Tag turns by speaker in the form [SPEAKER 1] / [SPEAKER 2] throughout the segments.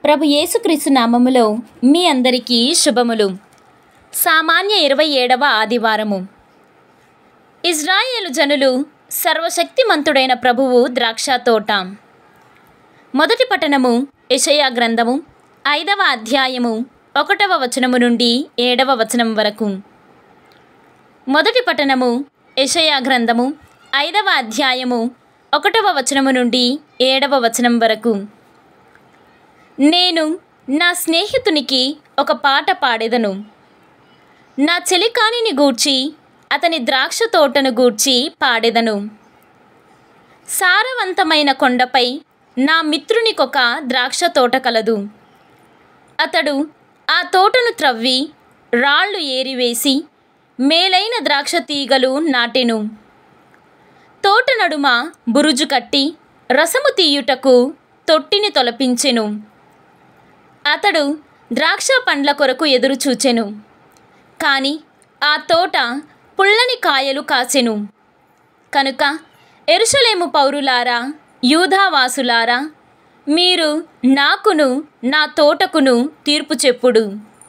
[SPEAKER 1] ప్రభు యేసుక్రీస్తు నామములో మీ అందరికీ శుభములు సామాన్య ఇరవై ఏడవ ఆదివారము ఇజ్రాయేలు జనులు సర్వశక్తిమంతుడైన ప్రభువు ద్రాక్ష తోట మొదటి పట్టణము యెషయా గ్రంథము ఐదవ అధ్యాయము ఒకటవ వచనము నుండి ఏడవ వచనం వరకు మొదటి పట్టణము యెషయా గ్రంథము ఐదవ అధ్యాయము ఒకటవ వచనము నుండి ఏడవ వచనం వరకు నేను నా స్నేహితునికి ఒక పాట పాడెదను నా చెలికానిని గూర్చి అతని ద్రాక్ష తోటను గూర్చి పాడెదను సారవంతమైన కొండపై నా మిత్రునికొక ద్రాక్ష తోట కలదు అతడు ఆ తోటను త్రవ్వి రాళ్ళు ఏరివేసి మేలైన ద్రాక్ష తీగలు నాటెను తోట నడుమ బురుజు కట్టి రసము తీయుటకు తొట్టిని తొలపించెను అతడు ద్రాక్ష పండ్ల కొరకు ఎదురు చూచెను కాని ఆ తోట పుల్లని కాయలు కాచెను కనుక ఎరుషలేము పౌరులారా యూధావాసులారా మీరు నాకును నా తోటకును తీర్పు చెప్పుడు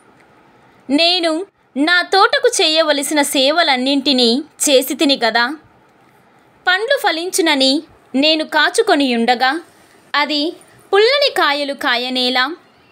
[SPEAKER 1] నేను నా తోటకు చేయవలసిన సేవలన్నింటినీ చేసి తిని కదా పండ్లు ఫలించునని నేను కాచుకొని ఉండగా అది పుల్లని కాయలు కాయనేలా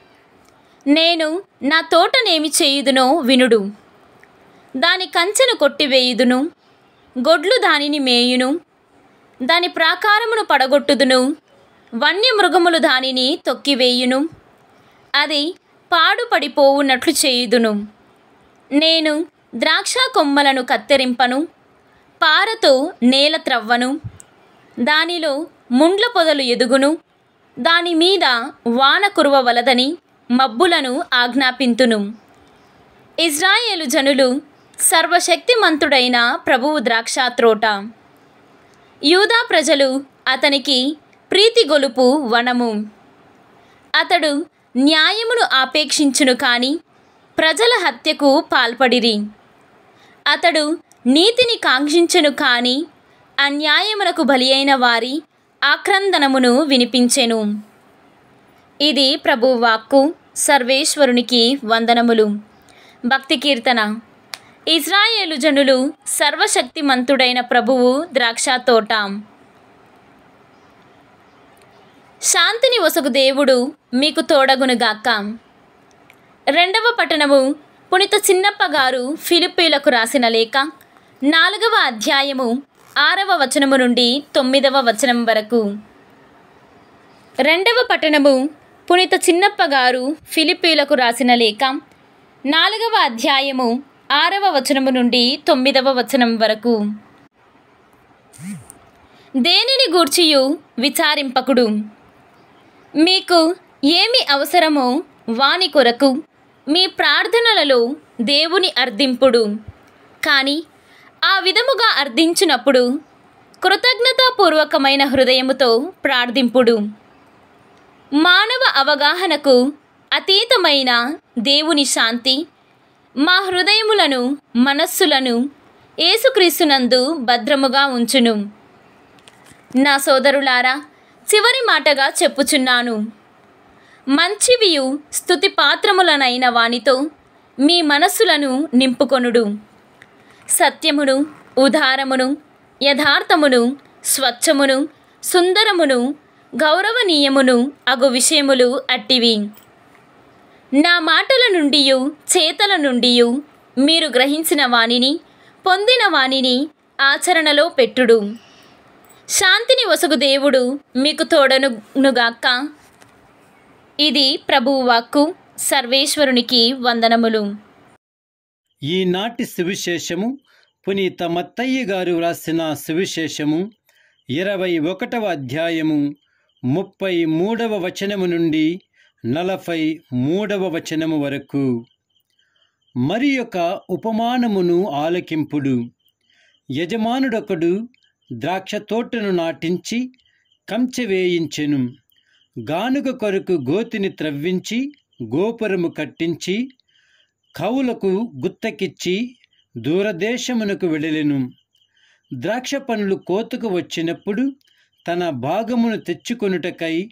[SPEAKER 1] నేను నా తోటనేమి చేయుదునో వినుడు దాని కంచెను కొట్టివేయుదును గొడ్లు దానిని మేయును దాని ప్రాకారమును పడగొట్టుదును వన్యమృగములు దానిని తొక్కివేయును అది పాడుపడిపోవున్నట్లు చేయుదును నేను ద్రాక్ష కొమ్మలను కత్తిరింపను పారతో నేల త్రవ్వను దానిలో ముండ్ల పొదలు ఎదుగును దాని మీద వాన కురవవలదని మబ్బులను ఆజ్ఞాపింతును ఇజ్రాయేలు జనులు సర్వశక్తిమంతుడైన ప్రభువు ద్రాక్షాత్రోట యూదా ప్రజలు అతనికి ప్రీతి గొలుపు వనము అతడు న్యాయమును ఆపేక్షించును కాని ప్రజల హత్యకు పాల్పడిరి అతడు నీతిని కాంక్షించెను కాని అన్యాయమునకు బలి అయిన వారి ఆక్రందనమును వినిపించెను ఇది ప్రభు వాక్కు సర్వేశ్వరునికి వందనములు భక్తి కీర్తన ఇజ్రాయేలు జనులు సర్వశక్తిమంతుడైన ప్రభువు ద్రాక్ష తోట శాంతిని ఒసగు దేవుడు మీకు తోడగునుగాక రెండవ పట్టణము పునిత చిన్నప్ప గారు ఫిలిప్పీలకు రాసిన లేఖ నాలుగవ అధ్యాయము ఆరవ వచనము నుండి తొమ్మిదవ వచనం వరకు రెండవ పట్టణము పునిత చిన్నప్ప గారు ఫిలిప్పీలకు రాసిన లేఖ నాలుగవ అధ్యాయము ఆరవ వచనము నుండి తొమ్మిదవ వచనం వరకు దేనిని గూర్చియు విచారింపకుడు మీకు ఏమి అవసరమో వాని కొరకు మీ ప్రార్థనలలో దేవుని అర్థింపుడు కానీ ఆ విధముగా అర్థించినప్పుడు కృతజ్ఞతాపూర్వకమైన హృదయముతో ప్రార్థింపుడు మానవ అవగాహనకు అతీతమైన దేవుని శాంతి మా హృదయములను మనస్సులను ఏసుక్రీస్తునందు భద్రముగా ఉంచును నా సోదరులారా చివరి మాటగా చెప్పుచున్నాను మంచివియు స్థుతి పాత్రములనైన వానితో మీ మనస్సులను నింపుకొనుడు సత్యమును ఉదారమును యథార్థమును స్వచ్ఛమును సుందరమును గౌరవనీయమును అగు విషయములు అట్టివి నా మాటల నుండియు చేతల నుండియు మీరు గ్రహించిన వానిని పొందిన వానిని ఆచరణలో పెట్టుడు శాంతిని వసగు దేవుడు మీకు తోడనుగాక ఇది ప్రభువు వాక్కు సర్వేశ్వరునికి వందనములు
[SPEAKER 2] ఈనాటి సువిశేషము పునీత మత్తయ్య గారు వ్రాసిన సువిశేషము ఇరవై ఒకటవ అధ్యాయము ముప్పై మూడవ వచనము నుండి నలభై మూడవ వచనము వరకు మరి యొక్క ఉపమానమును ఆలకింపుడు యజమానుడొకడు ద్రాక్ష తోటను నాటించి కంచె వేయించెను గానుగ కొరకు గోతిని త్రవ్వించి గోపురము కట్టించి కవులకు గుత్తకిచ్చి దూరదేశమునకు వెళ్ళెను ద్రాక్ష పండ్లు కోతకు వచ్చినప్పుడు తన భాగమును తెచ్చుకొనుటకై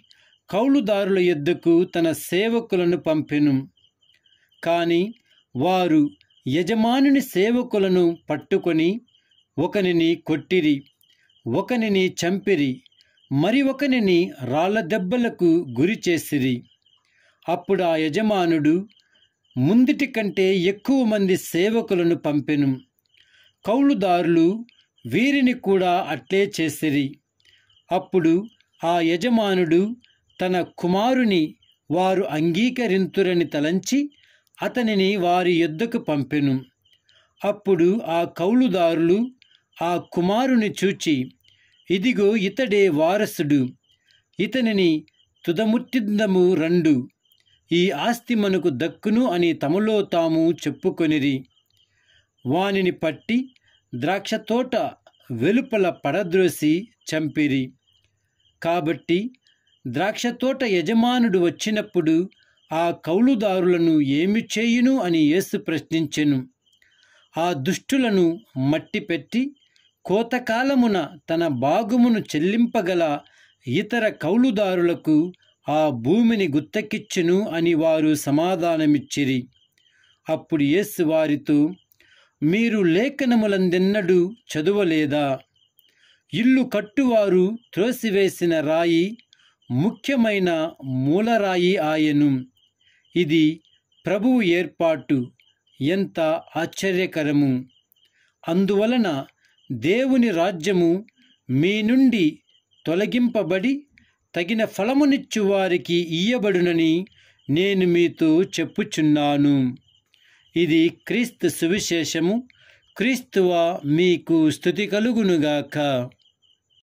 [SPEAKER 2] కౌలుదారుల యొద్దకు తన సేవకులను పంపెను కాని వారు యజమానుని సేవకులను పట్టుకొని ఒకనిని కొట్టిరి ఒకనిని చంపిరి మరి ఒకనిని రాళ్ల దెబ్బలకు గురి చేసిరి అప్పుడు ఆ యజమానుడు ముందుటి కంటే ఎక్కువ మంది సేవకులను పంపెను కౌలుదారులు వీరిని కూడా అట్లే చేసిరి అప్పుడు ఆ యజమానుడు తన కుమారుని వారు అంగీకరింతురని తలంచి అతనిని వారి యొద్దకు పంపెను అప్పుడు ఆ కౌలుదారులు ఆ కుమారుని చూచి ఇదిగో ఇతడే వారసుడు ఇతనిని తుదముట్టిందము రండు ఈ ఆస్తి మనకు దక్కును అని తమలో తాము చెప్పుకొనిరి వానిని పట్టి ద్రాక్ష తోట వెలుపల పడద్రోసి చంపిరి కాబట్టి ద్రాక్ష తోట యజమానుడు వచ్చినప్పుడు ఆ కౌలుదారులను ఏమి చేయును అని యేసు ప్రశ్నించెను ఆ దుష్టులను మట్టిపెట్టి కోతకాలమున తన బాగుమును చెల్లింపగల ఇతర కౌలుదారులకు ఆ భూమిని గుత్తకిచ్చును అని వారు సమాధానమిచ్చిరి అప్పుడు యేసు వారితో మీరు లేఖనములందెన్నడూ చదువలేదా ఇల్లు కట్టువారు త్రోసివేసిన రాయి ముఖ్యమైన మూలరాయి ఆయను ఇది ప్రభువు ఏర్పాటు ఎంత ఆశ్చర్యకరము అందువలన దేవుని రాజ్యము మీ నుండి తొలగింపబడి తగిన ఫలమునిచ్చు వారికి ఇయ్యబడునని నేను మీతో చెప్పుచున్నాను ఇది క్రీస్తు సువిశేషము క్రీస్తువ మీకు స్థుతి కలుగునుగాక